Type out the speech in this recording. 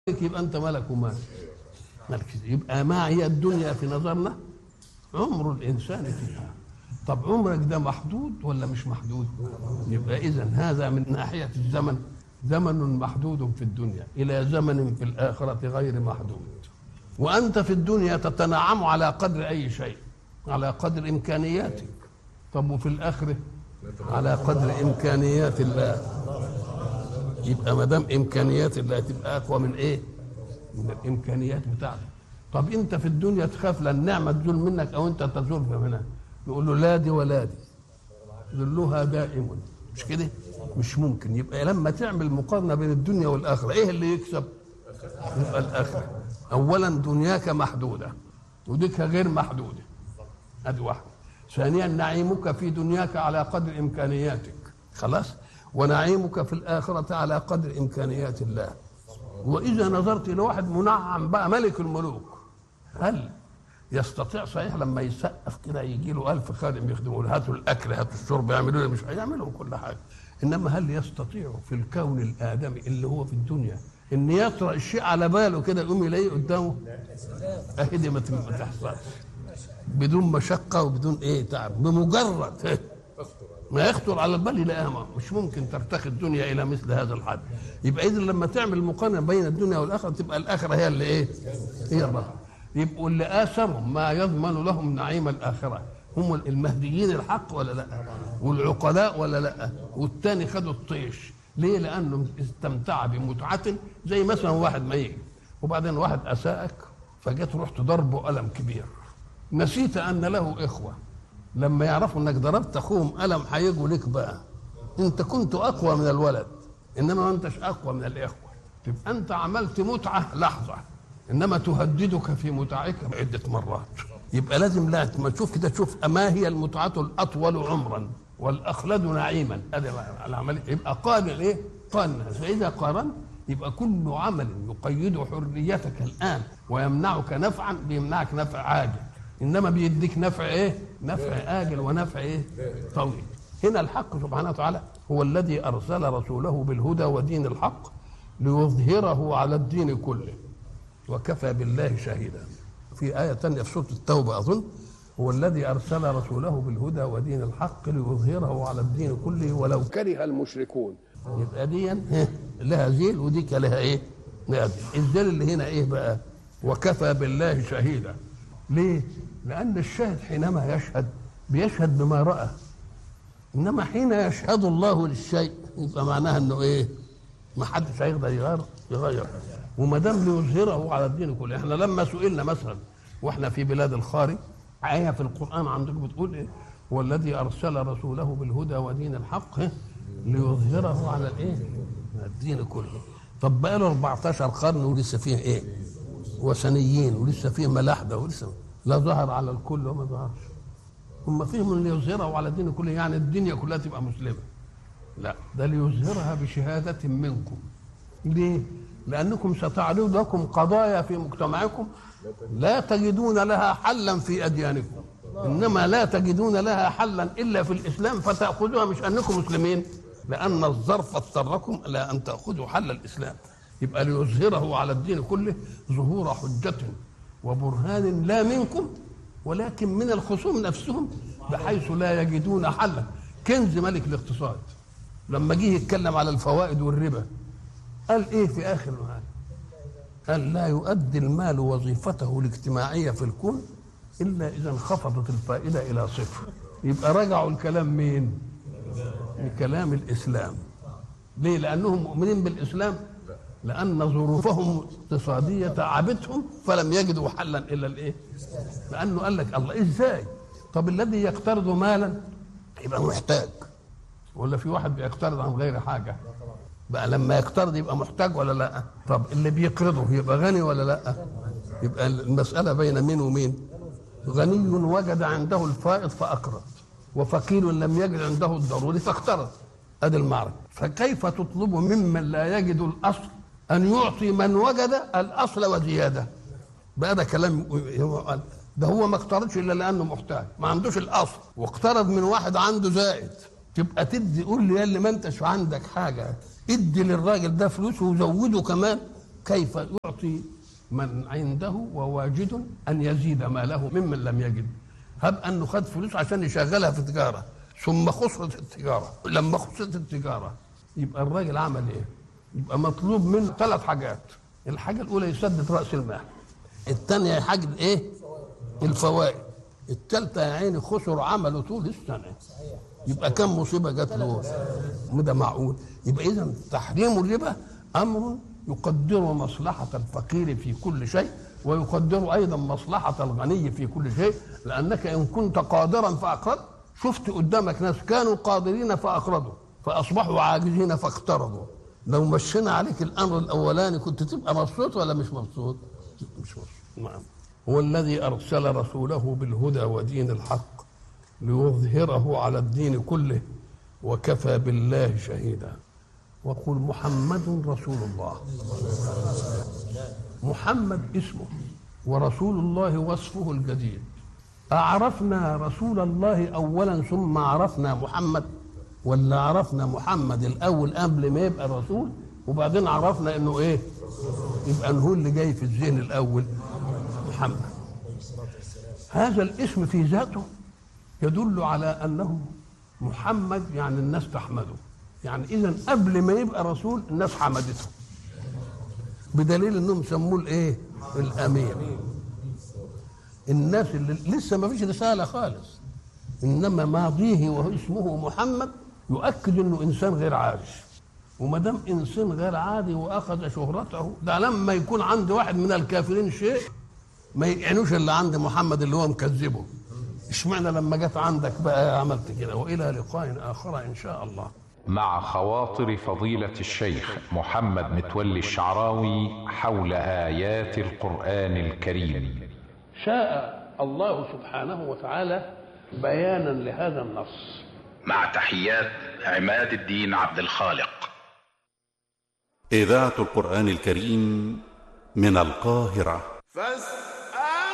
يبقى انت ملك ومال ملك يبقى ما هي الدنيا في نظرنا عمر الانسان فيها طب عمرك ده محدود ولا مش محدود يبقى اذا هذا من ناحيه الزمن زمن محدود في الدنيا الى زمن في الاخره غير محدود وانت في الدنيا تتنعم على قدر اي شيء على قدر امكانياتك طب وفي الاخره على قدر امكانيات الله يبقى ما دام امكانيات الله تبقى اقوى من ايه؟ من الامكانيات بتاعتك طب انت في الدنيا تخاف لان النعمه تزول منك او انت تزول منها يقول له لا دي ولا دي ذلها دائم مش كده؟ مش ممكن يبقى لما تعمل مقارنه بين الدنيا والاخره ايه اللي يكسب؟ يبقى الاخره اولا دنياك محدوده وديك غير محدوده ادي واحده ثانيا نعيمك في دنياك على قدر امكانياتك خلاص ونعيمك في الآخرة على قدر إمكانيات الله وإذا نظرت إلى واحد منعم بقى ملك الملوك هل يستطيع صحيح لما يسقف كده يجي له ألف خادم يخدموا له هاتوا الأكل هاتوا الشرب يعملوا له مش هيعملوا كل حاجة إنما هل يستطيع في الكون الآدمي اللي هو في الدنيا إن يطرأ الشيء على باله كده يقوم يلاقيه قدامه أهي دي ما تحصلش بدون مشقة وبدون إيه تعب بمجرد ما يخطر على البال يلاقيها مش ممكن ترتقي الدنيا الى مثل هذا الحد يبقى اذا لما تعمل مقارنه بين الدنيا والاخره تبقى الاخره هي اللي ايه؟ هي الرفع يبقوا اللي اثروا ما يضمن لهم نعيم الاخره هم المهديين الحق ولا لا؟ والعقلاء ولا لا؟ والتاني خدوا الطيش ليه؟ لانه استمتع بمتعه زي مثلا واحد ما يجي وبعدين واحد اساءك فجيت رحت ضربه الم كبير نسيت ان له اخوه لما يعرفوا انك ضربت اخوهم الم هيجوا لك بقى انت كنت اقوى من الولد انما ما انتش اقوى من الاخوه تبقى انت عملت متعه لحظه انما تهددك في متعك عده مرات يبقى لازم لا ما تشوف كده تشوف ما هي المتعه الاطول عمرا والاخلد نعيما هذا العمل يبقى قارن ايه؟ قارن فاذا قارنت يبقى كل عمل يقيد حريتك الان ويمنعك نفعا بيمنعك نفع عاجل انما بيديك نفع ايه نفع اجل ونفع ايه طويل هنا الحق سبحانه وتعالى هو الذي ارسل رسوله بالهدى ودين الحق ليظهره على الدين كله وكفى بالله شهيدا في آية ثانية في سورة التوبة أظن هو الذي أرسل رسوله بالهدى ودين الحق ليظهره على الدين كله ولو كره المشركون يبقى دي لها ذيل وديك لها ايه؟ لها الذيل اللي هنا ايه بقى؟ وكفى بالله شهيدا ليه؟ لأن الشاهد حينما يشهد بيشهد بما رأى إنما حين يشهد الله للشيء يبقى معناها إنه إيه؟ ما حدش هيقدر يغير يغير وما دام ليظهره على الدين كله احنا لما سئلنا مثلا واحنا في بلاد الخارج آية في القرآن عندكم بتقول إيه؟ هو الذي أرسل رسوله بالهدى ودين الحق ليظهره على الإيه؟ الدين كله طب بقى له 14 قرن ولسه فيه إيه؟ وثنيين ولسه فيه ملاحده ولسه لا ظهر على الكل وما ظهرش هم فيهم اللي يظهره على الدين كله يعني الدنيا كلها تبقى مسلمه لا ده ليظهرها بشهادة منكم ليه؟ لأنكم ستعرض لكم قضايا في مجتمعكم لا تجدون لها حلا في أديانكم إنما لا تجدون لها حلا إلا في الإسلام فتأخذوها مش أنكم مسلمين لأن الظرف اضطركم إلى أن تأخذوا حل الإسلام يبقى ليظهره على الدين كله ظهور حجة وبرهان لا منكم ولكن من الخصوم نفسهم بحيث لا يجدون حلا كنز ملك الاقتصاد لما جه يتكلم على الفوائد والربا قال ايه في اخر هذا قال لا يؤدي المال وظيفته الاجتماعية في الكون إلا إذا انخفضت الفائدة إلى صفر يبقى رجعوا الكلام مين لكلام الإسلام ليه لأنهم مؤمنين بالإسلام لأن ظروفهم اقتصادية تعبتهم فلم يجدوا حلا إلا الإيه؟ لأنه قال لك الله إزاي؟ طب الذي يقترض مالا يبقى محتاج ولا في واحد بيقترض عن غير حاجة بقى لما يقترض يبقى محتاج ولا لا؟ طب اللي بيقرضه يبقى غني ولا لا؟ يبقى المسألة بين مين ومين؟ غني وجد عنده الفائض فأقرض وفقير لم يجد عنده الضروري فاقترض ادي المعركة فكيف تطلب ممن لا يجد الأصل أن يعطي من وجد الأصل وزيادة بقى ده كلام ده هو ما اقترضش إلا لأنه محتاج ما عندوش الأصل واقترض من واحد عنده زائد تبقى تدي قول لي اللي ما انتش عندك حاجة ادي للراجل ده فلوس وزوده كمان كيف يعطي من عنده وواجد ان يزيد ماله ممن لم يجد هب انه خد فلوس عشان يشغلها في تجاره ثم خسرت التجاره لما خسرت التجاره يبقى الراجل عمل ايه؟ يبقى مطلوب منه ثلاث حاجات الحاجه الاولى يسدد راس المال الثانيه حاجه ايه؟ الفوائد الثالثه يا عيني خسر عمله طول السنه يبقى كم مصيبه جات له وده معقول يبقى اذا تحريم الربا امر يقدر مصلحه الفقير في كل شيء ويقدر ايضا مصلحه الغني في كل شيء لانك ان كنت قادرا فاقرضت شفت قدامك ناس كانوا قادرين فاقرضوا فاصبحوا عاجزين فاقترضوا لو مشينا عليك الامر الاولاني كنت تبقى مبسوط ولا مش مبسوط؟ مش مبسوط نعم هو الذي ارسل رسوله بالهدى ودين الحق ليظهره على الدين كله وكفى بالله شهيدا وقل محمد رسول الله محمد اسمه ورسول الله وصفه الجديد أعرفنا رسول الله أولا ثم عرفنا محمد ولا عرفنا محمد الأول قبل ما يبقى رسول وبعدين عرفنا إنه إيه يبقى هو اللي جاي في الذهن الأول محمد هذا الاسم في ذاته يدل على أنه محمد يعني الناس تحمده يعني إذا قبل ما يبقى رسول الناس حمدته بدليل انهم سموه الايه الامين الناس اللي لسه ما فيش رساله خالص انما ماضيه واسمه محمد يؤكد انه انسان غير عادي وما دام انسان غير عادي واخذ شهرته ده لما يكون عند واحد من الكافرين شيء ما يعنوش اللي عند محمد اللي هو مكذبه اشمعنى لما جت عندك بقى عملت كده والى لقاء اخر ان شاء الله مع خواطر فضيلة الشيخ محمد متولي الشعراوي حول آيات القرآن الكريم شاء الله سبحانه وتعالى بيانا لهذا النص مع تحيات عماد الدين عبد الخالق إذاعة القرآن الكريم من القاهرة فاستمعوا